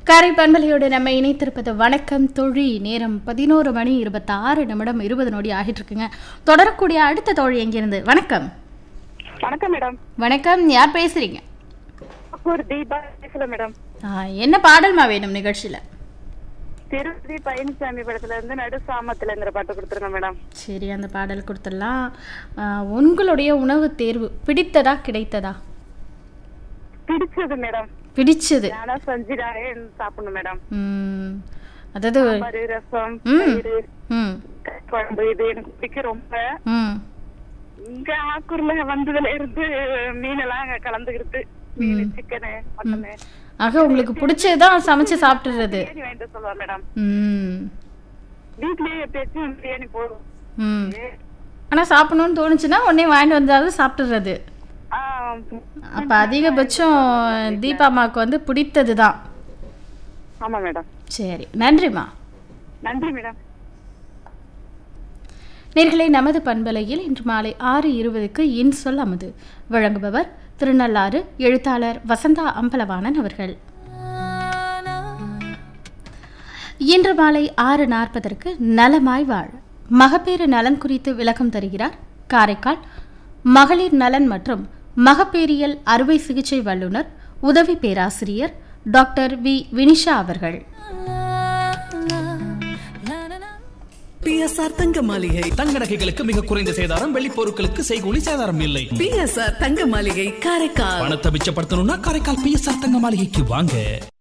காரை பண்பலையோடு நம்ம இணைத்திருப்பது வணக்கம் தொழி நேரம் பதினோரு மணி இருபத்தாறு நிமிடம் இருபது நொடி ஆகிட்டு இருக்குங்க தொடரக்கூடிய அடுத்த தோழி எங்கிருந்து வணக்கம் வணக்கம் மேடம் வணக்கம் யார் பேசுறீங்க ஒரு தீபா பேசல மேடம் ஆ, என்ன பாடல்மா வேணும் நிகழ்ச்சியில திருப்பதி பழனிசாமி படத்துல இருந்து நடு சாமத்துலங்கிற பாட்டு கொடுத்துருங்க மேடம் சரி அந்த பாடல் கொடுத்துடலாம் ஆ, உங்களுடைய உணவு தேர்வு பிடித்ததா கிடைத்ததா பிடிச்சது மேடம் பிடிச்சது நானா செஞ்சுடாவே சாப்பிடணும் மேடம் ம், அதாவது சாம்பார் ரசம் ம். தயிர் ம் குழம்பு இது எனக்கு பிடிக்க ரொம்ப ம் இங்க ஆக்கூர்ல வந்ததுல இருந்து மீன் எல்லாம் அங்க கலந்துக்கிட்டு மீன் சிக்கனு மட்டனு ஆக உங்களுக்கு பிடிச்சதுதான் சமைச்சு சாப்பிட்டுறது பிரியாணி வாங்கிட்டு சொல்லுவா மேடம் ம் வீட்லயே எப்பயாச்சும் பிரியாணி போடும் ம் ஆனால் சாப்பிடணும்னு தோணுச்சுன்னா உடனே வாங்கிட்டு வந்தாலும் சாப்பிட்டுறது ஆ, அப்போ அதிகபட்சம் தீபா அம்மாவுக்கு வந்து பிடித்தது தான் ஆமா மேடம் சரி நன்றிம்மா நன்றி மேடம் நேர்களை நமது பண்பலையில் இன்று மாலை ஆறு இருபதுக்கு இன்சொல் அமுது வழங்குபவர் திருநள்ளாறு எழுத்தாளர் வசந்தா அம்பலவாணன் அவர்கள் இன்று மாலை ஆறு நாற்பதற்கு நலமாய் வாழ் மகப்பேறு நலன் குறித்து விளக்கம் தருகிறார் காரைக்கால் மகளிர் நலன் மற்றும் மகப்பேறியல் அறுவை சிகிச்சை வல்லுநர் உதவி பேராசிரியர் டாக்டர் வி வினிஷா அவர்கள் பிஎஸ்ஆர் தங்க மாளிகை தங்க நகைகளுக்கு மிக குறைந்த சேதாரம் வெள்ளி பொருட்களுக்கு செய்கூலி சேதாரம் இல்லை பிஎஸ்ஆர் தங்க மாளிகை காரைக்கால் பணத்தை மிச்சப்படுத்தணும்னா காரைக்கால் பிஎஸ்ஆர் தங்க மாளிகைக்கு வாங்க